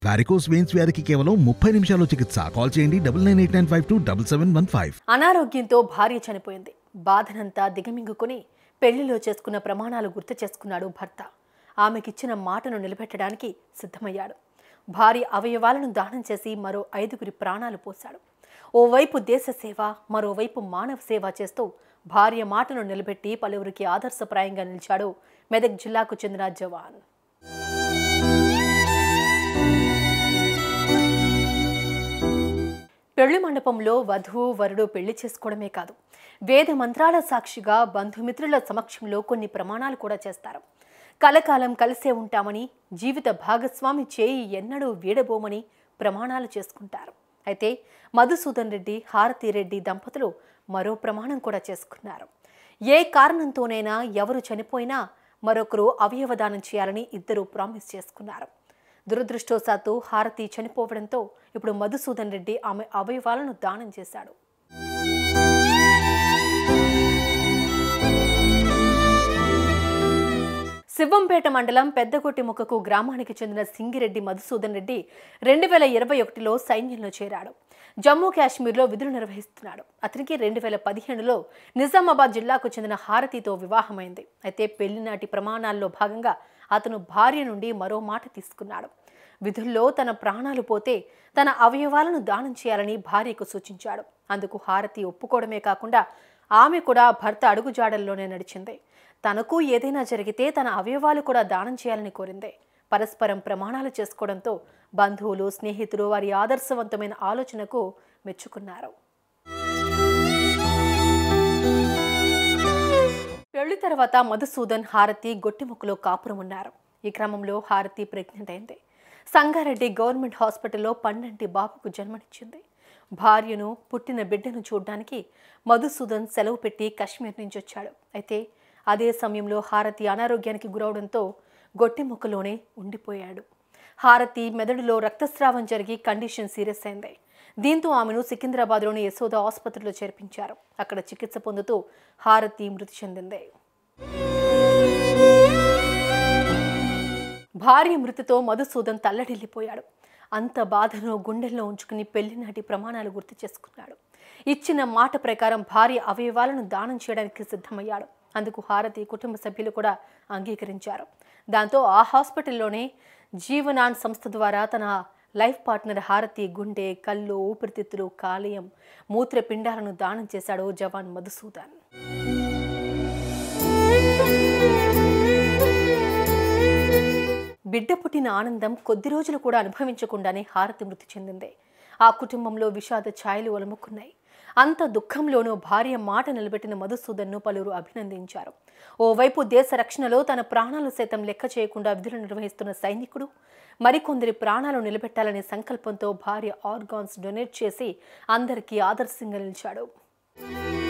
varicose veins వ్యాధికి కేవలం ముప్పై నిమిషాల్లో చికిత్స కాల్ చేయండి double nine eight nine five two double seven one five అనారోగ్యంతో భార్య చనిపోయింది బాధనంతా దిగమింగుకొని పెళ్లిలో చేసుకున్న ప్రమాణాలు గుర్తు చేసుకున్నాడు భర్త ఆమెకిచ్చిన మాటను నిలబెట్టడానికి సిద్ధమయ్యాడు భార్య అవయవాలను దానం చేసి మరో ఐదుగురి ప్రాణాలు పోశాడు ఓవైపు దేశ సేవ మరోవైపు మానవ సేవ చేస్తూ భార్య మాటను నిలబెట్టి పలువురికి ఆదర్శప్రాయంగా నిలిచాడు మెదక్ జిల్లాకు చెందిన జవాన్ పెళ్లి మండపంలో వధువు వరుడు పెళ్లి చేసుకోవడమే కాదు వేద మంత్రాల సాక్షిగా బంధుమిత్రుల సమక్షంలో కొన్ని ప్రమాణాలు కూడా చేస్తారు కలకాలం కలిసే ఉంటామని జీవిత భాగస్వామి చేయి ఎన్నడూ వీడబోమని ప్రమాణాలు చేసుకుంటారు అయితే మధుసూదన్ రెడ్డి హారతి రెడ్డి దంపతులు మరో ప్రమాణం కూడా చేసుకున్నారు ఏ కారణంతోనైనా ఎవరు చనిపోయినా మరొకరు అవయవదానం చేయాలని ఇద్దరు ప్రామిస్ చేసుకున్నారు దురదృష్టవశాత్తు హారతి చనిపోవడంతో ఇప్పుడు మధుసూదన్ రెడ్డి ఆమె అవయవాలను దానం చేశాడు శివంపేట మండలం పెద్దగొట్టిముక్కకు గ్రామానికి చెందిన సింగిరెడ్డి మధుసూదన్ రెడ్డి రెండు వేల ఇరవై ఒకటిలో సైన్యంలో చేరాడు జమ్మూ కాశ్మీర్లో విధులు నిర్వహిస్తున్నాడు అతనికి రెండు వేల పదిహేనులో నిజామాబాద్ జిల్లాకు చెందిన హారతితో వివాహమైంది అయితే పెళ్లినాటి ప్రమాణాల్లో భాగంగా అతను భార్య నుండి మరో మాట తీసుకున్నాడు విధుల్లో తన ప్రాణాలు పోతే తన అవయవాలను దానం చేయాలని భార్యకు సూచించాడు అందుకు హారతి ఒప్పుకోవడమే కాకుండా ఆమె కూడా భర్త అడుగుజాడల్లోనే నడిచింది తనకు ఏదైనా జరిగితే తన అవయవాలు కూడా దానం చేయాలని కోరింది పరస్పరం ప్రమాణాలు చేసుకోవడంతో బంధువులు స్నేహితులు వారి ఆదర్శవంతమైన ఆలోచనకు మెచ్చుకున్నారు పెళ్లి తర్వాత మధుసూదన్ హారతి గొట్టిముక్కలో కాపురం ఉన్నారు ఈ క్రమంలో హారతి ప్రెగ్నెంట్ అయింది సంగారెడ్డి గవర్నమెంట్ హాస్పిటల్లో పండంటి బాబుకు జన్మనిచ్చింది భార్యను పుట్టిన బిడ్డను చూడ్డానికి మధుసూదన్ సెలవు పెట్టి కశ్మీర్ నుంచి వచ్చాడు అయితే అదే సమయంలో హారతి అనారోగ్యానికి గురవడంతో గొట్టిముక్కలోనే ఉండిపోయాడు హారతి మెదడులో రక్తస్రావం జరిగి కండిషన్ సీరియస్ అయింది దీంతో ఆమెను సికింద్రాబాద్లోని యశోద ఆసుపత్రిలో చేర్పించారు అక్కడ చికిత్స పొందుతూ హారతి మృతి చెందింది భార్య మృతితో మధుసూదన్ తల్లడిల్లిపోయాడు అంత బాధను గుండెల్లో ఉంచుకుని పెళ్లినాటి ప్రమాణాలు గుర్తు చేసుకున్నాడు ఇచ్చిన మాట ప్రకారం భార్య అవయవాలను దానం చేయడానికి సిద్ధమయ్యాడు అందుకు హారతి కుటుంబ సభ్యులు కూడా అంగీకరించారు దాంతో ఆ హాస్పిటల్లోనే జీవనాన్ సంస్థ ద్వారా తన లైఫ్ పార్ట్నర్ హారతి గుండె కళ్ళు ఊపిరితిత్తులు కాలేయం మూత్రపిండాలను దానం చేశాడు జవాన్ మధుసూదన్ బిడ్డ పుట్టిన ఆనందం కొద్ది రోజులు కూడా అనుభవించకుండానే హారతి మృతి చెందింది ఆ కుటుంబంలో విషాద ఛాయలు ఒలముకున్నాయి అంత దుఃఖంలోనూ భార్య మాట నిలబెట్టిన మధుసూదన్ను పలువురు అభినందించారు ఓవైపు దేశ రక్షణలో తన ప్రాణాలు సైతం లెక్క చేయకుండా విధులు నిర్వహిస్తున్న సైనికుడు మరికొందరి ప్రాణాలు నిలబెట్టాలనే సంకల్పంతో భార్య ఆర్గాన్స్ డొనేట్ చేసి అందరికీ ఆదర్శంగా నిలిచాడు